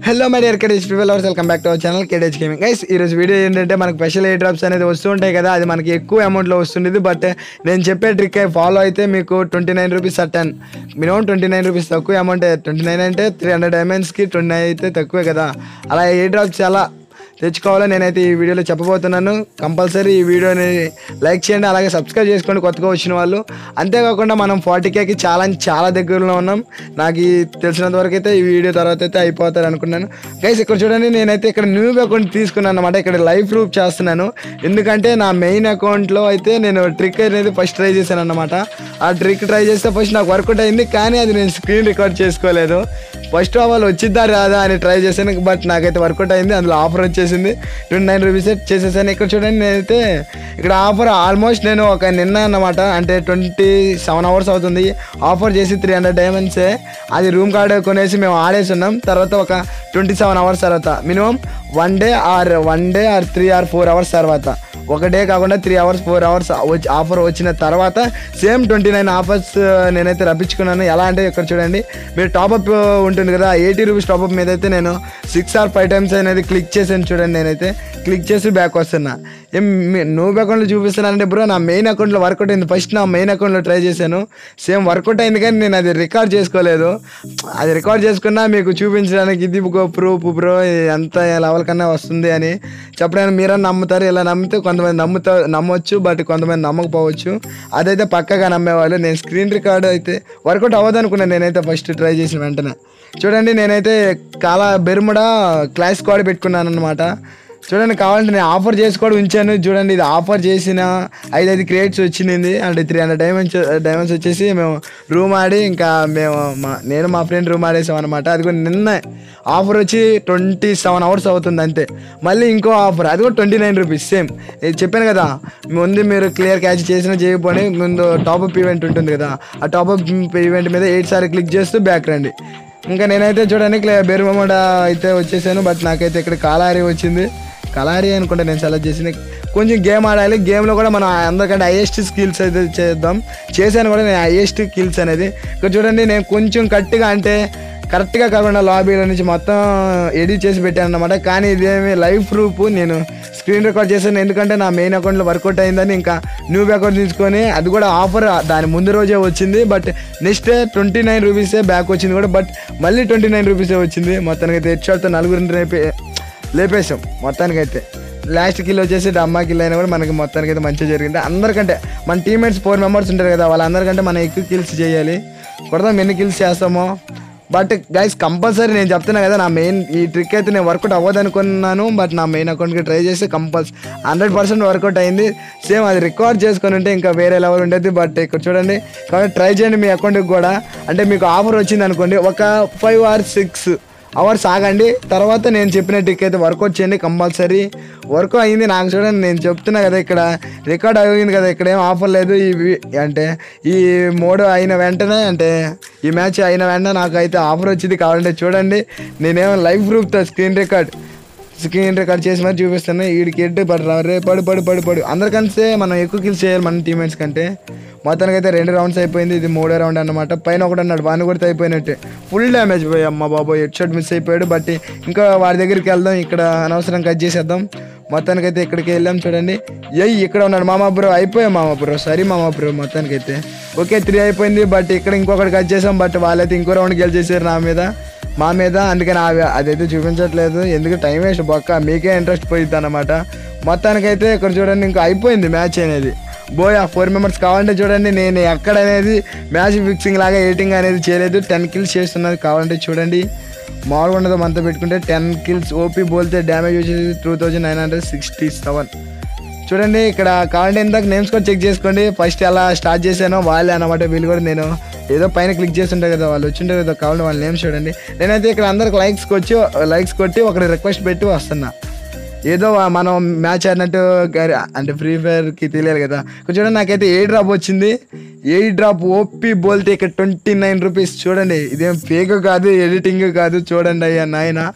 hello my dear కేడేజ్ people ours welcome back to our channel కేడేజ్ gaming guys ఈరోజు video ఏంటంటే మనకు స్పెషల్ ఏ డ్రాప్స్ అనేది వస్తూ ఉంటాయి కదా అది మనకి ఎక్కువ అమౌంట్లో వస్తుండేది బట్ నేను చెప్పే ట్రిక్ ఫాలో అయితే మీకు ట్వంటీ నైన్ రూపీస్ అటెన్ మినిమం ట్వంటీ నైన్ రూపీస్ తక్కువ అమౌంట్ ట్వంటీ నైన్ అంటే త్రీ హండ్రెడ్ డైమండ్స్కి ట్వంటీ నైన్ అయితే తక్కువే కదా అలా ఏ డ్రాప్స్ చాలా తెచ్చుకోవాలని నేనైతే ఈ వీడియోలో చెప్పబోతున్నాను కంపల్సరీ ఈ వీడియోని లైక్ చేయండి అలాగే సబ్స్క్రైబ్ చేసుకోండి కొత్తగా వచ్చిన వాళ్ళు అంతేకాకుండా మనం ఫార్టీ కేకి చాలా చాలా దగ్గరలో ఉన్నాం నాకు ఈ తెలిసినంత వరకు అయితే ఈ వీడియో తర్వాత అయితే అయిపోతారు అనుకున్నాను గైస్ ఇక్కడ చూడండి నేనైతే ఇక్కడ న్యూ అకౌంట్ తీసుకున్నాను అనమాట ఇక్కడ లైవ్ ప్రూఫ్ చేస్తున్నాను ఎందుకంటే నా మెయిన్ అకౌంట్లో అయితే నేను ట్రిక్ అనేది ఫస్ట్ ట్రై చేశాను అనమాట ఆ ట్రిక్ ట్రై చేస్తే ఫస్ట్ నాకు వర్కౌట్ అయింది కానీ అది నేను స్క్రీన్ రికార్డ్ చేసుకోలేదు ఫస్ట్ ఆఫ్ ఆల్ వచ్చిద్దా రాదా అని ట్రై చేశాను బట్ నాకైతే వర్కౌట్ అయింది అందులో ఆఫర్ వచ్చేసింది ట్వంటీ నైన్ రూపీస్ చేసేసాను ఇక్కడ చూడండి నేనైతే ఇక్కడ ఆఫర్ ఆల్మోస్ట్ నేను ఒక నిన్న అన్నమాట అంటే ట్వంటీ సెవెన్ అవర్స్ అవుతుంది ఆఫర్ చేసి త్రీ హండ్రెడ్ డైమండ్సే అది రూమ్ కార్డ్ కొనేసి మేము ఆడేసి ఉన్నాం తర్వాత ఒక ట్వంటీ సెవెన్ అవర్స్ తర్వాత minimum one day or one day or three or four hours తర్వాత ఒక డే కాకుండా త్రీ అవర్స్ ఫోర్ అవర్స్ వచ్చి ఆఫర్ వచ్చిన తర్వాత సేమ్ ట్వంటీ నైన్ ఆఫర్స్ నేనైతే రప్పించుకున్నాను ఎలా అంటే ఇక్కడ చూడండి మీరు టాప్అప్ ఉంటుంది కదా ఎయిటీ రూపీస్ టాప్అప్ మీద అయితే నేను సిక్స్ ఆర్ ఫైవ్ టైమ్స్ అనేది క్లిక్ చేసాను చూడండి నేనైతే క్లిక్ చేసి బ్యాక్ వస్తున్నా ఏం మీ- నువ్వు అకౌంట్లో చూపిస్తున్నానంటే బ్రో నా మెయిన్ అకౌంట్లో వర్కౌట్ అయింది ఫస్ట్ నా మెయిన్ అకౌంట్లో ట్రై చేశాను సేమ్ వర్కౌట్ అయింది కానీ నేను అది రికార్డ్ చేసుకోలేదు అది రికార్డ్ చేసుకున్నా మీకు చూపించడానికి ఇది ప్రూఫ్ బ్రో ఎంత లెవెల్ కన్నా వస్తుంది అని చెప్పడానికి మీరన్నా నమ్ముతారు ఇలా నమ్మితే కొంతమంది నమ్ముతా నమ్మొచ్చు బట్ కొంతమంది నమ్మకపోవచ్చు అదైతే పక్కగా నమ్మేవాళ్ళు నేను స్క్రీన్ రికార్డ్ అయితే వర్కౌట్ అవ్వదు అనుకున్నాను నేనైతే ఫస్ట్ ట్రై చేసిన వెంటనే చూడండి నేనైతే కాలా బెరుముడా క్లాస్ కోడ్ పెట్టుకున్నాను అనమాట చూడండి కావాలంటే నేను ఆఫర్ చేసి కూడా ఉంచాను చూడండి ఇది ఆఫర్ చేసిన ఐదు ఐదు క్రియేట్స్ వచ్చింది అంటే త్రీ హండ్రెడ్ డైమండ్స్ డైమండ్స్ వచ్చేసి మేము రూమ్ ఆడి ఇంకా మేము మా నేను మా ఫ్రెండ్ రూమ్ ఆడేసాం అనమాట అది కూడా నిన్న ఆఫర్ వచ్చి ట్వంటీ సెవెన్ అవర్స్ అవుతుంది అంతే మళ్ళీ ఇంకో ఆఫర్ అది కూడా ట్వంటీ నైన్ రూపీస్ సేమ్ ఇది చెప్పాను కదా ముందు మీరు క్లియర్ క్యాచ్ చేసినా చేయకపోయి ముందు టాప్అప్ ఈవెంట్ ఉంటుంది కదా ఆ టాప్అప్ ఈవెంట్ మీద ఎయిట్ సారి క్లిక్ చేస్తూ బ్యాక్ రండి ఇంకా నేనైతే చూడండి బెరుమడ అయితే వచ్చేసాను బట్ నాకైతే ఇక్కడ కాలారి వచ్చింది కలారి అనుకుంటా నేను సెలెక్ట్ చేసింది కొంచెం గేమ్ ఆడాలి గేమ్లో కూడా మనం అందరికంటే హైయెస్ట్ స్కిల్స్ అయితే చేద్దాం చేశాను కూడా నేను హైయెస్ట్ స్కిల్స్ అనేది ఇక్కడ చూడండి నేను కొంచెం కరెక్ట్గా అంటే కరెక్ట్గా కాకుండా లాబీలో నుంచి మొత్తం ఎడిట్ చేసి పెట్టాను అనమాట కానీ ఇదేమి లైవ్ ప్రూఫ్ నేను స్క్రీన్ రికార్డ్ చేశాను ఎందుకంటే నా మెయిన్ అకౌంట్లో వర్కౌట్ అయిందని ఇంకా న్యూ అకౌంట్ తీసుకొని అది కూడా ఆఫర్ దాని ముందు రోజే వచ్చింది బట్ నెక్స్ట్ ట్వంటీ నైన్ రూపీసే బ్యాక్ వచ్చింది కూడా బట్ మళ్ళీ ట్వంటీ నైన్ రూపీసే వచ్చింది మొత్తానికి అయితే హెడ్ షాట్తో నలుగురిని రేపే లేపేసాం మొత్తానికైతే లాస్ట్ కిల్ వచ్చేసి డమ్మా కిల్ అయినా కూడా మనకి మొత్తానికి అయితే మంచిగా జరిగింది అందరికంటే మన టీమ్మేట్స్ ఫోర్ మెంబర్స్ ఉంటారు కదా వాళ్ళందరికంటే మనం ఎక్కువ కిల్స్ చేయాలి కొడదాం ఎన్ని కిల్స్ చేస్తామో బట్ గైస్ కంపల్సరీ నేను చెప్తున్నా కదా నా మెయిన్ ఈ ట్రిక్ అయితే నేను వర్కౌట్ అవ్వదు అనుకున్నాను బట్ నా మెయిన్ అకౌంట్కి ట్రై చేసి కంపల్సరీ హండ్రెడ్ పర్సెంట్ వర్కౌట్ అయింది సేమ్ అది రికార్డ్ చేసుకొని ఉంటే ఇంకా వేరే లెవెల్ ఉండేది బట్ ఇక్కడ చూడండి కాబట్టి ట్రై చేయండి మీ అకౌంట్కి కూడా అంటే మీకు ఆఫర్ వచ్చింది అనుకోండి ఒక ఫైవ్ ఆర్ సిక్స్ అవర్స్ ఆగండి తర్వాత నేను చెప్పిన టిక్ అయితే వర్కౌట్ చేయండి కంపల్సరీ వర్క్ అయింది నాకు చూడండి నేను చెప్తున్నా కదా ఇక్కడ రికార్డ్ అయింది కదా ఇక్కడ ఏం ఆఫర్ లేదు ఈ వి- అంటే ఈ మోడ్ అయిన వెంటనే అంటే ఈ మ్యాచ్ అయిన వెంటనే నాకు అయితే ఆఫర్ వచ్చింది కావాలంటే చూడండి నేనేమో లైవ్ ప్రూఫ్తో స్క్రీన్ రికార్డ్ స్క్రీన్ రికార్డ్ చేసి మరి చూపిస్తాను వీడికి ఎట్టు పడు రే పడు పడు పడు పడు అందరికంటే మనం ఎక్కువ కిల్స్ చేయాలి మన టీమేట్స్ కంటే మొత్తానికి అయితే రెండు రౌండ్స్ అయిపోయింది ఇది మూడో రౌండ్ అన్నమాట పైన ఒకటి అన్నాడు వాడిని కొడితే అయిపోయినట్టే ఫుల్ డ్యామేజ్ పోయి అమ్మ బాబు హెడ్ షాట్ మిస్ అయిపోయాడు బట్ ఇంకా వాడి దగ్గరికి వెళ్దాం ఇక్కడ అనవసరం కట్ చేసేద్దాం మొత్తానికి అయితే ఇక్కడికి వెళ్ళాం చూడండి ఎయ్ ఇక్కడ ఉన్నాడు మామ బ్రో అయిపోయాం మామ బ్రో సరే మామ బ్రో మొత్తానికి అయితే ఓకే త్రీ అయిపోయింది బట్ ఇక్కడ ఇంకొకటి కట్ చేసాం బట్ వాళ్ళైతే ఇంకో రౌండ్ గెలిచేసారు నా మీద మా మీద అందుకని అవి అదైతే చూపించట్లేదు ఎందుకు టైం వేస్ట్ బొక్క మీకే ఇంట్రెస్ట్ పోయిద్ది అనమాట మొత్తానికైతే ఇక్కడ చూడండి ఇంకా అయిపోయింది మ్యాచ్ అనేది బోయ్ ఆ ఫోర్ మెంబర్స్ కావాలంటే చూడండి నేను ఎక్కడ అనేది మ్యాచ్ ఫిక్సింగ్ లాగా ఎయిటింగ్ అనేది చేయలేదు టెన్ కిల్స్ చేస్తున్నది కావాలంటే చూడండి మామూలుగా ఉండదు మనతో పెట్టుకుంటే టెన్ కిల్స్ ఓపీ బోల్తే డ్యామేజ్ వచ్చేసి two thousand nine hundred sixty seven చూడండి ఇక్కడ కావాలంటే ఇందాక నేమ్స్ కూడా చెక్ చేసుకోండి ఫస్ట్ ఎలా స్టార్ట్ చేశానో వాళ్ళే అనమాట వీళ్ళు కూడా నేను ఏదో పైన క్లిక్ చేస్తుంటే కదా వాళ్ళు వచ్చింటే కదా కావాలంటే వాళ్ళ నేమ్స్ చూడండి నేనైతే ఇక్కడ అందరికి లైక్స్ వచ్చి లైక్స్ కొట్టి ఒకటి రిక్వెస్ట్ పెట్టి వస్తున్నా ఏదో మనం మ్యాచ్ ఆడినట్టు గరి- అంటే ఫ్రీ ఫైర్కి తెలియాలి కదా ఇక్కడ చూడండి నాకైతే ఏ డ్రాప్ వచ్చింది ఏ డ్రాప్ ఓపీ బోల్తే ఇక్కడ ట్వంటీ నైన్ రూపీస్ చూడండి ఇదేం ఫేక్ కాదు ఎడిటింగ్ కాదు చూడండి అయ్యా నాయన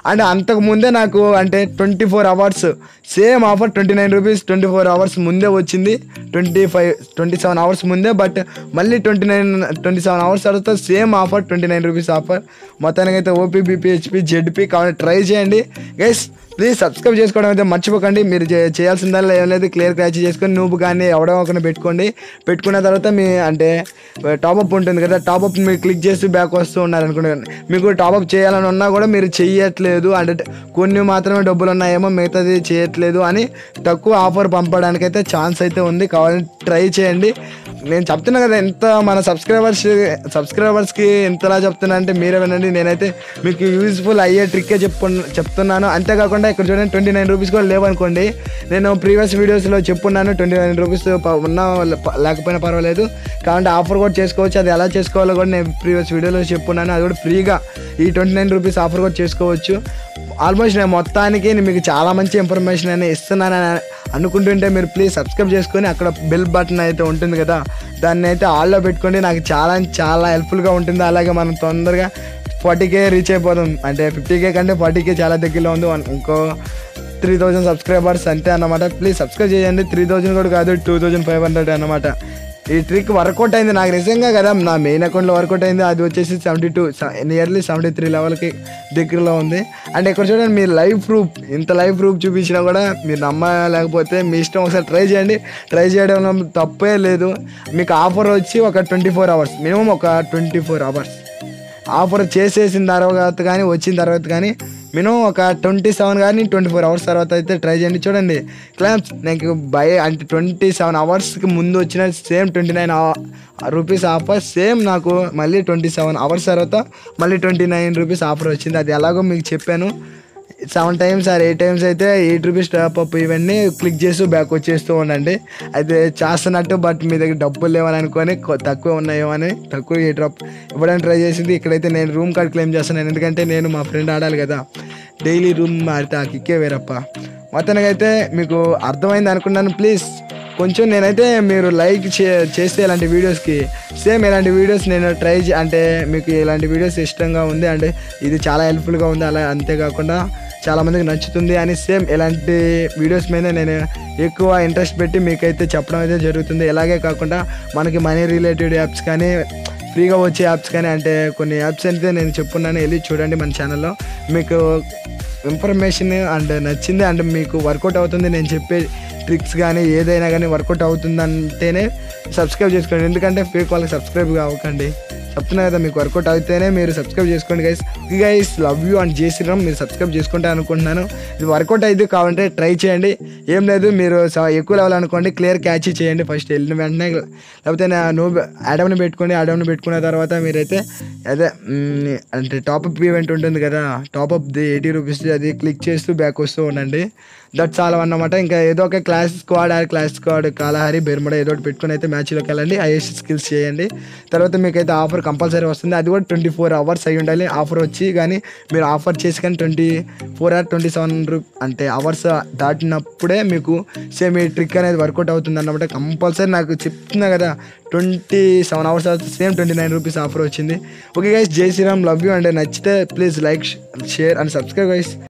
అంటే అంతకు ముందే నాకు అంటే twenty four hours same offer twenty nine rupees twenty four hours ముందే వచ్చింది twenty five twenty seven hours ముందే బట్ మళ్ళీ twenty nine twenty seven hours తర్వాత same offer twenty nine rupees offer మొత్తానికి అయితే ఓపీ బీపీ హెచ్పి జెడ్పీ కావాలి try చేయండి guys please subscribe చేసుకోవడం అయితే మర్చిపోకండి మీరు చే- చేయాల్సిందల్లా ఏం లేదు క్లియర్ క్రాచ్ చేసుకొని నువ్వు కానీ ఎవడో ఒకరిని పెట్టుకోండి పెట్టుకున్న తర్వాత మీ అంటే టాప్అప్ ఉంటుంది కదా టాప్అప్ మీరు క్లిక్ చేసి బ్యాక్ వస్తూ ఉన్నారు అనుకోండి మీకు టాప్అప్ చేయాలని ఉన్నా కూడా మీరు చెయ్యట్లేదు అంటే కొన్ని మాత్రమే డబ్బులు ఉన్నాయేమో మిగతాది చేయట్లేదు అని తక్కువ ఆఫర్ పంపడానికి అయితే ఛాన్స్ అయితే ఉంది కావాలని ట్రై చేయండి నేను చెప్తున్నా కదా ఎంత మన సబ్స్క్రైబర్స్ సబ్స్క్రైబర్స్కి ఎంతలా చెప్తున్నా అంటే మీరే వినండి నేనైతే మీకు యూజ్ఫుల్ అయ్యే ట్రిక్కే చెప్పు చెప్తున్నాను అంతేకాకుండా ఇక్కడ చూడండి ట్వంటీ నైన్ రూపీస్ కూడా లేవనుకోండి నేను ప్రీవియస్ వీడియోస్లో చెప్పున్నాను ట్వంటీ నైన్ రూపీస్ ఉన్నా ప- లేకపోయినా పర్వాలేదు కాబట్టి ఆఫర్ కూడా చేసుకోవచ్చు అది ఎలా చేసుకోవాలో కూడా నేను ప్రీవియస్ వీడియోలో చెప్పున్నాను అది కూడా ఫ్రీగా ఈ ట్వంటీ నైన్ రూపీస్ ఆఫర్ కూడా చేసుకోవచ్చు ఆల్మోస్ట్ నేను మొత్తానికి నేను మీకు చాలా మంచి ఇన్ఫర్మేషన్ అని ఇస్తున్నానని అనుకుంటుంటే మీరు ప్లీజ్ సబ్స్క్రైబ్ చేసుకొని అక్కడ బెల్ బటన్ అయితే ఉంటుంది కదా దాన్ని అయితే ఆల్లో పెట్టుకోండి నాకు చాలా చాలా హెల్ప్ఫుల్గా ఉంటుంది అలాగే మనం తొందరగా ఫార్టీకే రీచ్ అయిపోతాం అంటే ఫిఫ్టీకే కంటే ఫార్టీకే చాలా దగ్గరలో ఉంది వన్- ఇంకో త్రీ థౌజండ్ సబ్స్క్రైబర్స్ అంతే అన్నమాట ప్లీజ్ సబ్స్క్రైబ్ చేయండి త్రీ థౌజండ్ కూడా కాదు టూ థౌజండ్ ఫైవ్ హండ్రెడ్ అన్నమాట ఈ ట్రిక్ వర్కౌట్ అయింది నాకు నిజంగా కదా నా మెయిన్ అకౌంట్లో వర్కౌట్ అయింది అది వచ్చేసి seventy two nearly seventy three లెవెల్కి దగ్గరలో ఉంది అండ్ ఇక్కడ చూడండి మీరు లైవ్ ప్రూఫ్ ఇంత లైవ్ ప్రూఫ్ చూపించినా కూడా మీరు నమ్మలేకపోతే మీ ఇష్టం ఒకసారి ట్రై చేయండి ట్రై చేయడంలో తప్పే లేదు మీకు ఆఫర్ వచ్చి ఒక ట్వంటీ ఫోర్ అవర్స్ మినిమం ఒక ట్వంటీ ఫోర్ అవర్స్ ఆఫర్ చేసేసిన తర్వాత కానీ వచ్చిన తర్వాత కానీ మినిమం ఒక ట్వంటీ సెవెన్ కానీ ట్వంటీ ఫోర్ అవర్స్ తర్వాత అయితే ట్రై చేయండి చూడండి క్లాంప్స్ నాకు బై అంటే ట్వంటీ సెవెన్ అవర్స్కి ముందు వచ్చిన same twenty nine rupees offer same నాకు మళ్ళీ ట్వంటీ సెవెన్ అవర్స్ తర్వాత మళ్ళీ ట్వంటీ నైన్ రూపీస్ ఆఫర్ వచ్చింది అది ఎలాగో మీకు చెప్పాను seven times or eight times అయితే ఎయిట్ రూపీస్ టాప్ అప్ ఇవన్నీ క్లిక్ చేస్తూ బ్యాక్ వచ్చేస్తూ ఉండండి అయితే చేస్తున్నట్టు బట్ మీ దగ్గర డబ్బులు లేవని అనుకొని కొ- తక్కువ ఉన్నాయేమో అని తక్కువ ఏ డ్రాప్ ఇవ్వడానికి ట్రై చేసింది ఇక్కడైతే నేను రూమ్ కార్డ్ క్లెయిమ్ చేస్తున్నాను ఎందుకంటే నేను మా ఫ్రెండ్ ఆడాలి కదా డైలీ రూమ్ ఆడితే ఆ కిక్కే వేరప్ప మొత్తానికి అయితే మీకు అర్థమైంది అనుకున్నాను ప్లీజ్ కొంచెం నేనైతే మీరు లైక్ చే చేస్తే ఇలాంటి వీడియోస్కి సేమ్ ఇలాంటి వీడియోస్ నేను ట్రై చే అంటే మీకు ఇలాంటి వీడియోస్ ఇష్టంగా ఉంది అంటే ఇది చాలా హెల్ప్ఫుల్గా ఉంది అలా అంతేకాకుండా చాలా మందికి నచ్చుతుంది అని సేమ్ ఇలాంటి వీడియోస్ మీద నేను ఎక్కువ ఇంట్రెస్ట్ పెట్టి మీకైతే చెప్పడం అయితే జరుగుతుంది ఇలాగే కాకుండా మనకి మనీ రిలేటెడ్ యాప్స్ కానీ ఫ్రీగా వచ్చే యాప్స్ కానీ అంటే కొన్ని యాప్స్ అయితే నేను చెప్పున్నాను వెళ్ళి చూడండి మన ఛానల్లో మీకు ఇన్ఫర్మేషన్ అండ్ నచ్చింది అండ్ మీకు వర్కౌట్ అవుతుంది నేను చెప్పే ట్రిక్స్ కానీ ఏదైనా కానీ వర్కౌట్ అవుతుందంటేనే సబ్స్క్రైబ్ చేసుకోండి ఎందుకంటే ఫేక్ వాళ్ళకి సబ్స్క్రైబ్ అవ్వకండి చెప్తున్నా కదా మీకు వర్కౌట్ అయితేనే మీరు సబ్స్క్రైబ్ చేసుకోండి guys guys love you and జై శ్రీరామ్ మీరు సబ్స్క్రైబ్ చేసుకుంటే అనుకుంటున్నాను ఇది వర్కౌట్ అయితే కావాలంటే ట్రై చేయండి ఏం లేదు మీరు స- ఎక్కువ లెవెల్ అనుకోండి క్లియర్ క్యాచ్ చేయండి ఫస్ట్ వెళ్ళిన వెంటనే లేకపోతే నా నువ్వు అడమ్ని పెట్టుకొని అడమ్ని పెట్టుకున్న తర్వాత మీరైతే అదే మ్, అంటే టాప్అప్ ఈవెంట్ ఉంటుంది కదా టాప్అప్ ది ఎయిటీ రూపీస్ అది క్లిక్ చేస్తూ బ్యాక్ వస్తూ ఉండండి దట్స్ ఆల్ అన్నమాట ఇంకా ఏదో ఒక clash squad or clash squad Kalahari Bermuda ఏదో ఒకటి పెట్టుకుని అయితే మ్యాచ్లోకి వెళ్ళండి ఐఎస్ స్కిల్స్ చేయండి తర్వాత మీకైతే ఆఫర్ కంపల్సరీ వస్తుంది అది కూడా ట్వంటీ ఫోర్ అవర్స్ అయి ఉండాలి ఆఫర్ వచ్చి కానీ మీరు ఆఫర్ చేసి కానీ twenty four or twenty seven రూ అంటే అవర్స్ దాటినప్పుడే మీకు సేమ్ ఈ ట్రిక్ అనేది వర్కౌట్ అవుతుంది అన్నమాట కంపల్సరీ నాకు చెప్తున్నా కదా ట్వంటీ సెవెన్ అవర్స్ తర్వాత same twenty nine rupees offer వచ్చింది ఓకే గైస్ జై శ్రీరామ్ లవ్ యూ అండ్ నచ్చితే please like share and subscribe guys